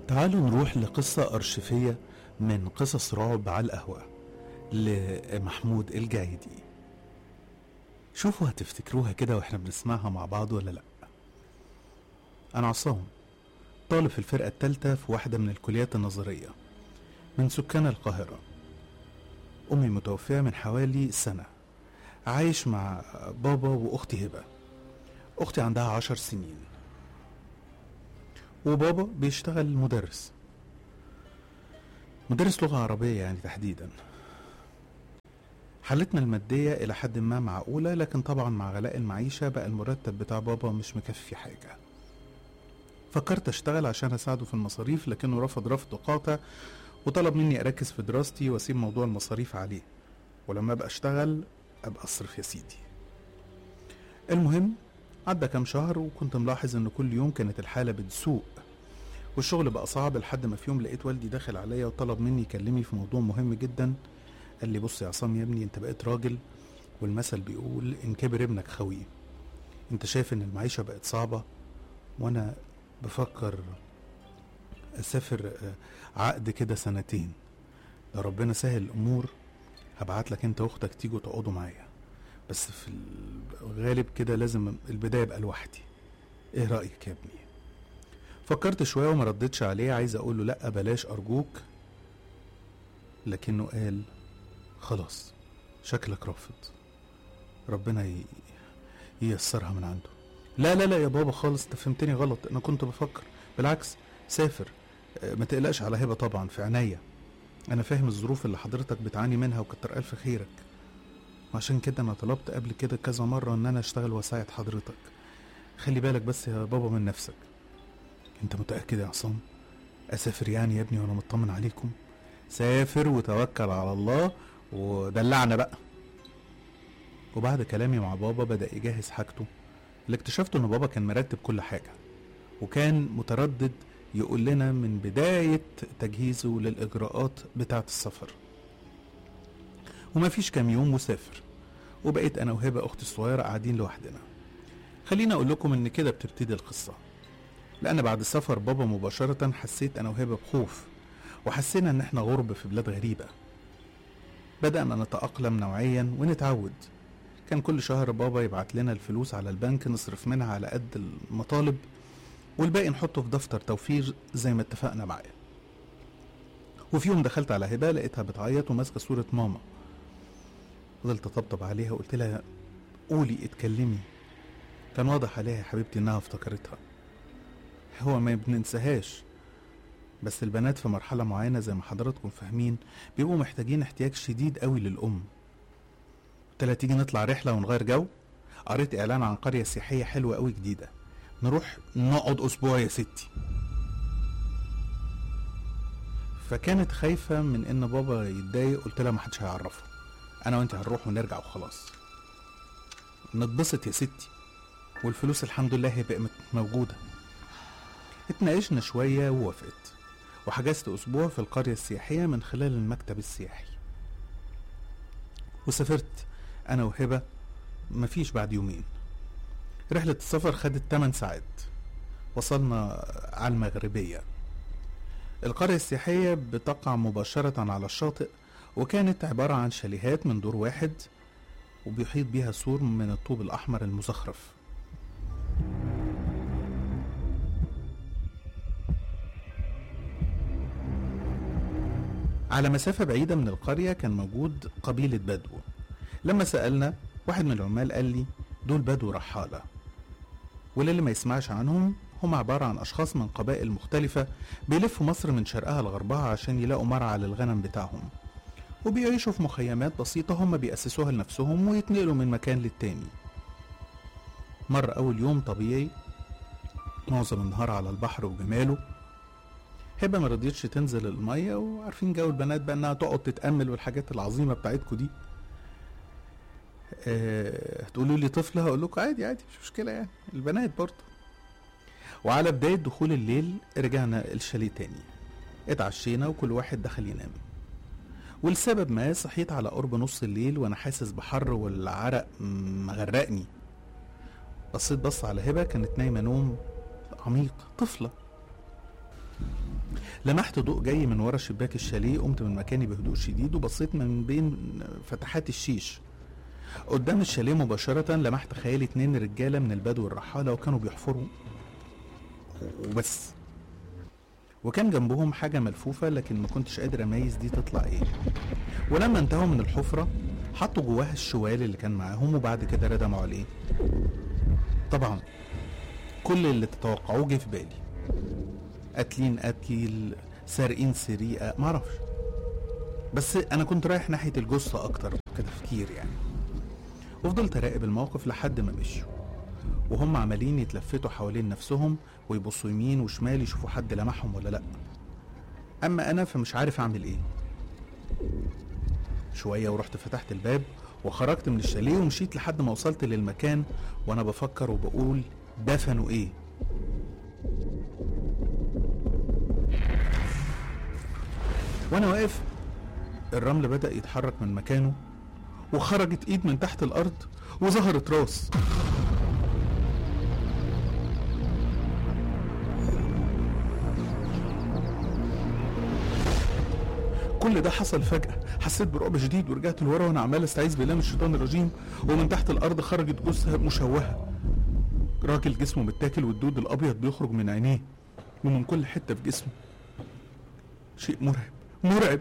تعالوا نروح لقصة أرشيفية من قصص رعب على القهوة لمحمود الجايدي شوفوا هتفتكروها كده واحنا بنسمعها مع بعض ولا لأ أنا عصام طالب في الفرقة التالتة في واحدة من الكليات النظرية من سكان القاهرة أمي متوفية من حوالي سنة عايش مع بابا وأختي هبة أختي عندها عشر سنين وبابا بيشتغل مدرس مدرس لغة عربية يعني تحديدا حالتنا المادية إلى حد ما معقولة لكن طبعا مع غلاء المعيشة بقى المرتب بتاع بابا مش مكفي حاجة فكرت أشتغل عشان أساعده في المصاريف لكنه رفض رفض قاطع وطلب مني أركز في دراستي وأسيب موضوع المصاريف عليه ولما أبقى أشتغل أبقى أصرف يا سيدي المهم عدى كام شهر وكنت ملاحظ ان كل يوم كانت الحالة بتسوء والشغل بقى صعب لحد ما في يوم لقيت والدي داخل عليا وطلب مني يكلمني في موضوع مهم جدا قال لي بص يا عصام يا ابني انت بقيت راجل والمثل بيقول ان كبر ابنك خويه انت شايف ان المعيشة بقت صعبة وانا بفكر اسافر آه، عقد كده سنتين لو ربنا سهل الامور هبعت لك انت واختك تيجوا تقعدوا معايا بس في الغالب كده لازم البداية يبقى لوحدي ايه رأيك يا ابني فكرت شوية وما ردتش عليه عايز اقول له لا بلاش ارجوك لكنه قال خلاص شكلك رافض ربنا ي- ييسرها من عنده لا لا لا يا بابا خالص انت فهمتني غلط انا كنت بفكر بالعكس سافر آه، ما تقلقش على هبه طبعا في عينيا انا فاهم الظروف اللي حضرتك بتعاني منها وكتر الف خيرك وعشان كده انا طلبت قبل كده كذا مرة ان انا اشتغل واساعد حضرتك خلي بالك بس يا بابا من نفسك انت متأكد يا عصام اسافر يعني يا ابني وانا مطمن عليكم سافر وتوكل على الله ودلعنا بقى وبعد كلامي مع بابا بدأ يجهز حاجته اللي اكتشفته ان بابا كان مرتب كل حاجة وكان متردد يقول لنا من بداية تجهيزه للإجراءات بتاعة السفر ومفيش كام يوم وسافر وبقيت انا وهبه اختي الصغيره قاعدين لوحدنا خليني اقول لكم ان كده بتبتدي القصه لان بعد سفر بابا مباشره حسيت انا وهبه بخوف وحسينا ان احنا غرب في بلاد غريبه بدانا نتاقلم نوعيا ونتعود كان كل شهر بابا يبعت لنا الفلوس على البنك نصرف منها على قد المطالب والباقي نحطه في دفتر توفير زي ما اتفقنا معاه وفي يوم دخلت على هبه لقيتها بتعيط وماسكه صوره ماما فضلت اطبطب عليها وقلت لها قولي اتكلمي كان واضح عليها يا حبيبتي انها افتكرتها هو ما بننساهاش بس البنات في مرحلة معينة زي ما حضراتكم فاهمين بيبقوا محتاجين احتياج شديد قوي للأم قلت لها تيجي نطلع رحلة ونغير جو قريت إعلان عن قرية سياحية حلوة قوي جديدة نروح نقعد أسبوع يا ستي فكانت خايفة من إن بابا يتضايق قلت لها محدش هيعرفه انا وانت هنروح ونرجع وخلاص نتبسط يا ستي والفلوس الحمد لله هي بقت موجودة اتناقشنا شوية ووافقت وحجزت أسبوع في القرية السياحية من خلال المكتب السياحي وسافرت أنا وهبة مفيش بعد يومين رحلة السفر خدت 8 ساعات وصلنا على المغربية القرية السياحية بتقع مباشرة على الشاطئ وكانت عبارة عن شاليهات من دور واحد وبيحيط بيها سور من الطوب الأحمر المزخرف على مسافة بعيدة من القرية كان موجود قبيلة بدو لما سألنا واحد من العمال قال لي دول بدو رحالة وللي ما يسمعش عنهم هم عبارة عن أشخاص من قبائل مختلفة بيلفوا مصر من شرقها لغربها عشان يلاقوا مرعى للغنم بتاعهم وبيعيشوا في مخيمات بسيطة هم بيأسسوها لنفسهم ويتنقلوا من مكان للتاني مر أول يوم طبيعي معظم النهار على البحر وجماله هبة ما رضيتش تنزل المية وعارفين جو البنات بقى انها تقعد تتأمل والحاجات العظيمة بتاعتكم دي أه هتقولوا لي طفلة هقول لكم عادي عادي مش مشكلة يعني البنات برضه وعلى بداية دخول الليل رجعنا الشاليه تاني اتعشينا وكل واحد دخل ينام ولسبب ما صحيت على قرب نص الليل وانا حاسس بحر والعرق مغرقني بصيت بص على هبة كانت نايمة نوم عميق طفلة لمحت ضوء جاي من ورا شباك الشاليه قمت من مكاني بهدوء شديد وبصيت من بين فتحات الشيش قدام الشاليه مباشرة لمحت خيالي اتنين رجالة من البدو الرحالة وكانوا بيحفروا وبس وكان جنبهم حاجة ملفوفة لكن ما كنتش قادر أميز دي تطلع إيه ولما انتهوا من الحفرة حطوا جواها الشوال اللي كان معاهم وبعد كده ردموا عليه طبعا كل اللي تتوقعوه جه في بالي قاتلين قتل سارقين سرقة معرفش بس أنا كنت رايح ناحية الجثة أكتر كتفكير يعني وفضلت أراقب الموقف لحد ما مشوا وهم عمالين يتلفتوا حوالين نفسهم ويبصوا يمين وشمال يشوفوا حد لمحهم ولا لأ أما أنا فمش عارف أعمل إيه شوية ورحت فتحت الباب وخرجت من الشاليه ومشيت لحد ما وصلت للمكان وأنا بفكر وبقول دفنوا إيه وأنا واقف الرمل بدأ يتحرك من مكانه وخرجت ايد من تحت الارض وظهرت راس كل ده حصل فجأة حسيت برعب شديد ورجعت لورا وانا عمال استعيذ بالله من الشيطان الرجيم ومن تحت الارض خرجت جثة مشوهة راجل جسمه متاكل والدود الابيض بيخرج من عينيه ومن كل حتة في جسمه شيء مرعب مرعب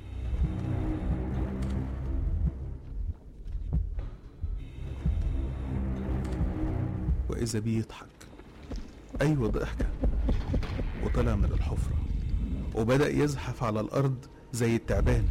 وإذا بيه يضحك أيوة ضحكة وطلع من الحفرة وبدأ يزحف على الأرض زي التعبان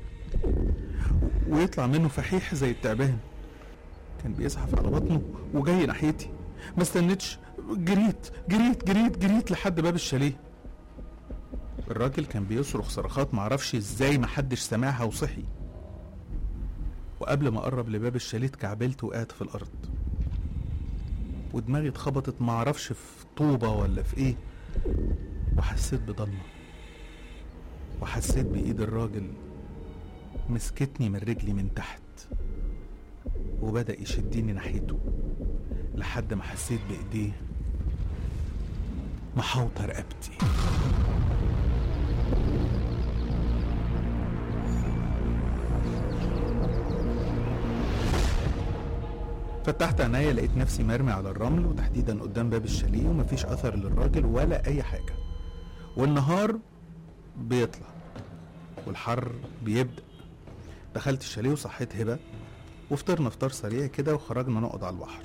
ويطلع منه فحيح زي التعبان كان بيزحف على بطنه وجاي ناحيتي ما استنتش جريت جريت جريت جريت لحد باب الشاليه الراجل كان بيصرخ صرخات معرفش ازاي محدش سمعها وصحي وقبل ما اقرب لباب الشاليه اتكعبلت وقعت في الارض ودماغي اتخبطت معرفش في طوبة ولا في ايه وحسيت بضلمة وحسيت بإيد الراجل مسكتني من رجلي من تحت وبدأ يشدني ناحيته لحد ما حسيت بإيديه محوطة رقبتي فتحت عينيا لقيت نفسي مرمي على الرمل وتحديدا قدام باب الشاليه ومفيش اثر للراجل ولا اي حاجه والنهار بيطلع والحر بيبدا دخلت الشاليه وصحيت هبه وفطرنا فطار سريع كده وخرجنا نقعد على البحر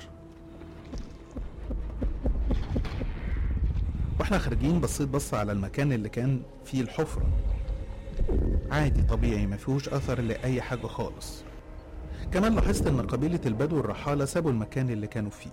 واحنا خارجين بصيت بص على المكان اللي كان فيه الحفره عادي طبيعي ما فيهوش اثر لاي حاجه خالص كمان لاحظت ان قبيلة البدو الرحالة سابوا المكان اللي كانوا فيه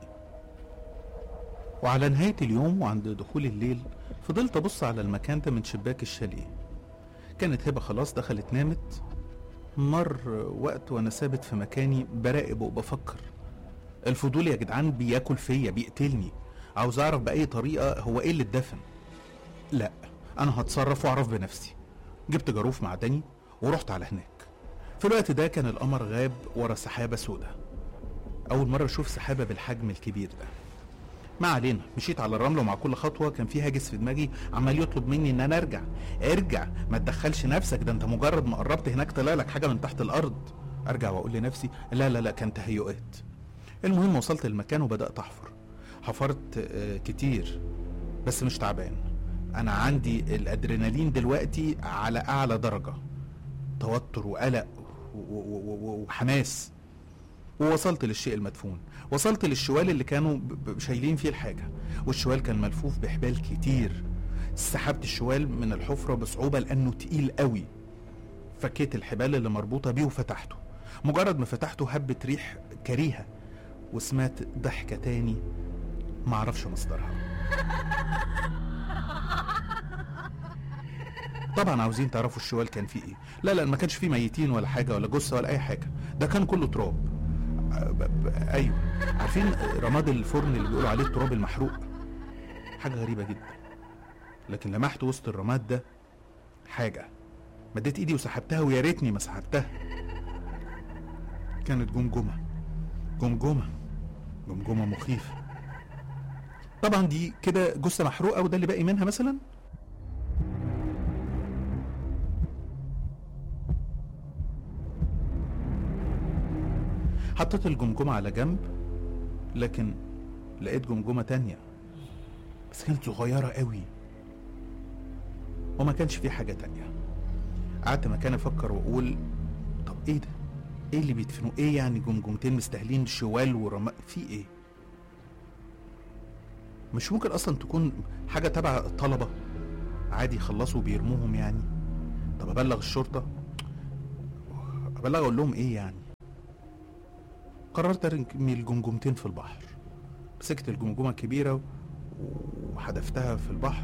وعلى نهاية اليوم وعند دخول الليل فضلت ابص على المكان ده من شباك الشاليه كانت هبة خلاص دخلت نامت مر وقت وانا ثابت في مكاني براقب وبفكر الفضول يا جدعان بياكل فيا بيقتلني عاوز اعرف باي طريقة هو ايه اللي اتدفن لا انا هتصرف واعرف بنفسي جبت جاروف معدني ورحت على هناك في الوقت ده كان القمر غاب ورا سحابة سودة أول مرة أشوف سحابة بالحجم الكبير ده ما علينا مشيت على الرمل ومع كل خطوة كان في هاجس في دماغي عمال يطلب مني إن أنا أرجع ارجع ما تدخلش نفسك ده أنت مجرد ما قربت هناك طلع لك حاجة من تحت الأرض أرجع وأقول لنفسي لا لا لا كان تهيؤات المهم وصلت المكان وبدأت أحفر حفرت آه، كتير بس مش تعبان أنا عندي الأدرينالين دلوقتي على أعلى درجة توتر وقلق و- و- و- وحماس ووصلت للشيء المدفون وصلت للشوال اللي كانوا ب- ب- شايلين فيه الحاجة والشوال كان ملفوف بحبال كتير سحبت الشوال من الحفرة بصعوبة لأنه تقيل قوي فكيت الحبال اللي مربوطة بيه وفتحته مجرد ما فتحته هبت ريح كريهة وسمعت ضحكة تاني معرفش مصدرها طبعا عاوزين تعرفوا الشوال كان فيه ايه لا لا ما كانش فيه ميتين ولا حاجه ولا جثه ولا اي حاجه ده كان كله تراب آه، ب- ب- ايوه عارفين رماد الفرن اللي بيقولوا عليه التراب المحروق حاجه غريبه جدا لكن لمحت وسط الرماد ده حاجه مديت ايدي وسحبتها ويا ريتني ما سحبتها كانت جمجمه جمجمه جمجمه مخيفه طبعا دي كده جثه محروقه وده اللي باقي منها مثلا حطيت الجمجمة على جنب لكن لقيت جمجمة تانية بس كانت صغيرة قوي وما كانش في حاجة تانية قعدت مكاني افكر واقول طب ايه ده ايه اللي بيدفنوا ايه يعني جمجمتين مستاهلين شوال ورماء في ايه مش ممكن اصلا تكون حاجة تبع الطلبة عادي يخلصوا وبيرموهم يعني طب ابلغ الشرطة ابلغ اقول لهم ايه يعني قررت ارمي الجمجمتين في البحر مسكت الجمجمة الكبيرة وحدفتها في البحر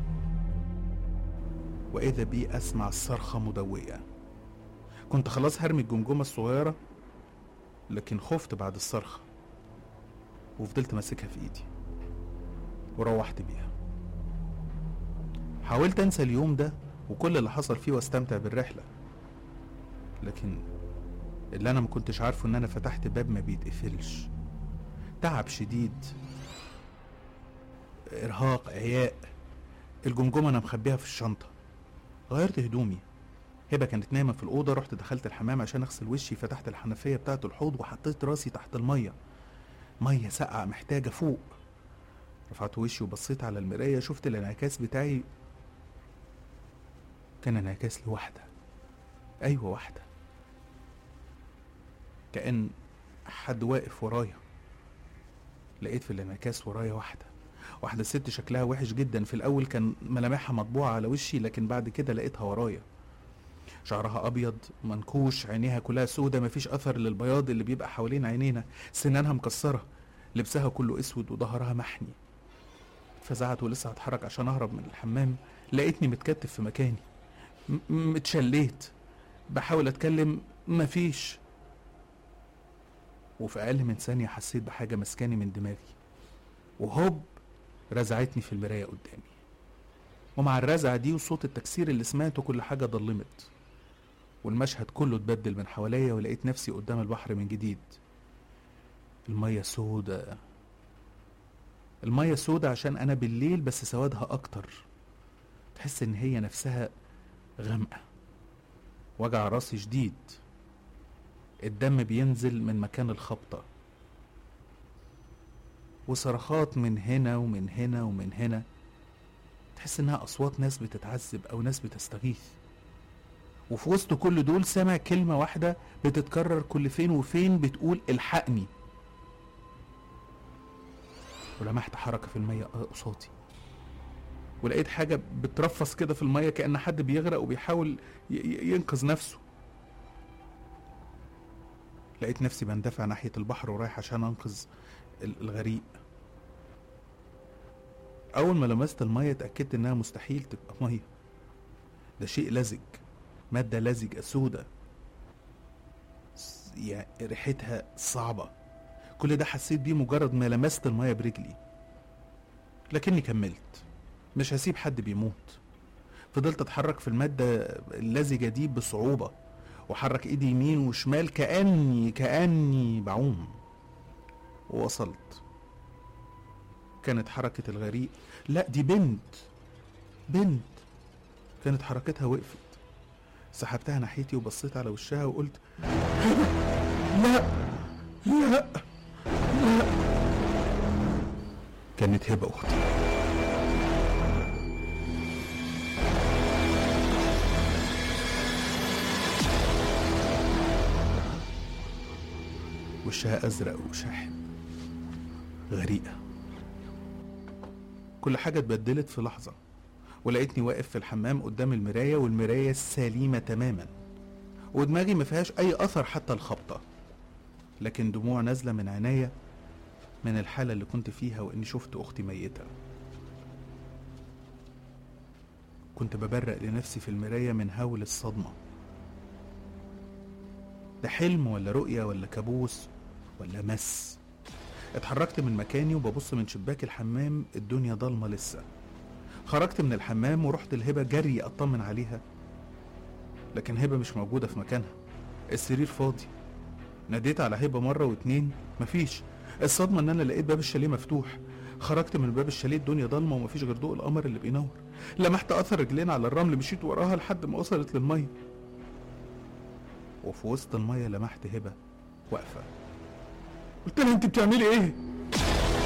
وإذا بي أسمع الصرخة مدوية كنت خلاص هرمي الجمجمة الصغيرة لكن خفت بعد الصرخة وفضلت ماسكها في إيدي وروحت بيها حاولت أنسى اليوم ده وكل اللي حصل فيه واستمتع بالرحلة لكن اللي أنا ما كنتش عارفه إن أنا فتحت باب ما بيتقفلش تعب شديد إرهاق عياء الجمجمة أنا مخبيها في الشنطة غيرت هدومي هبة كانت نايمة في الأوضة رحت دخلت الحمام عشان أغسل وشي فتحت الحنفية بتاعة الحوض وحطيت راسي تحت المية مية ساقعة محتاجة فوق رفعت وشي وبصيت على المراية شفت الانعكاس بتاعي كان انعكاس لواحدة أيوة واحدة كأن حد واقف ورايا لقيت في الانعكاس ورايا واحدة واحدة ست شكلها وحش جدا في الأول كان ملامحها مطبوعة على وشي لكن بعد كده لقيتها ورايا شعرها أبيض منكوش عينيها كلها سودة مفيش أثر للبياض اللي بيبقى حوالين عينينا سنانها مكسرة لبسها كله أسود وظهرها محني فزعت ولسه هتحرك عشان أهرب من الحمام لقيتني متكتف في مكاني م- متشليت بحاول أتكلم مفيش وفي أقل من ثانية حسيت بحاجة مسكاني من دماغي وهوب رزعتني في المراية قدامي ومع الرزعة دي وصوت التكسير اللي سمعته كل حاجة ضلمت والمشهد كله اتبدل من حواليا ولقيت نفسي قدام البحر من جديد المية سودة المية سودة عشان أنا بالليل بس سوادها أكتر تحس إن هي نفسها غامقة وجع راسي شديد الدم بينزل من مكان الخبطة وصرخات من هنا ومن هنا ومن هنا تحس انها اصوات ناس بتتعذب او ناس بتستغيث وفي وسط كل دول سامع كلمة واحدة بتتكرر كل فين وفين بتقول الحقني ولمحت حركة في المية قصادي ولقيت حاجة بترفص كده في المية كأن حد بيغرق وبيحاول ي- ي- ينقذ نفسه لقيت نفسي بندفع ناحية البحر ورايح عشان أنقذ ال- الغريق أول ما لمست المية اتأكدت إنها مستحيل تبقى مية ده شيء لزج مادة لزجة سودة س- يعني ريحتها صعبة كل ده حسيت بيه مجرد ما لمست المية برجلي لكني كملت مش هسيب حد بيموت فضلت اتحرك في المادة اللزجة دي بصعوبة وحرك ايدي يمين وشمال كأني كأني بعوم ووصلت كانت حركة الغريق لا دي بنت بنت كانت حركتها وقفت سحبتها ناحيتي وبصيت على وشها وقلت لا لا لا كانت هبة أختي وشها أزرق وشاحب غريقة كل حاجة اتبدلت في لحظة ولقيتني واقف في الحمام قدام المراية والمراية سليمة تماما ودماغي ما فيهاش أي أثر حتى الخبطة لكن دموع نازلة من عينيا من الحالة اللي كنت فيها وإني شفت أختي ميتة كنت ببرق لنفسي في المراية من هول الصدمة ده حلم ولا رؤية ولا كابوس ولا مس اتحركت من مكاني وببص من شباك الحمام الدنيا ضلمة لسه خرجت من الحمام ورحت لهبة جري أطمن عليها لكن هبة مش موجودة في مكانها السرير فاضي ناديت على هبة مرة واتنين مفيش الصدمة ان انا لقيت باب الشاليه مفتوح خرجت من باب الشاليه الدنيا ضلمة ومفيش غير ضوء القمر اللي بينور لمحت اثر رجلين على الرمل مشيت وراها لحد ما وصلت للمية وفي وسط المية لمحت هبة واقفة قلت لها انت بتعملي ايه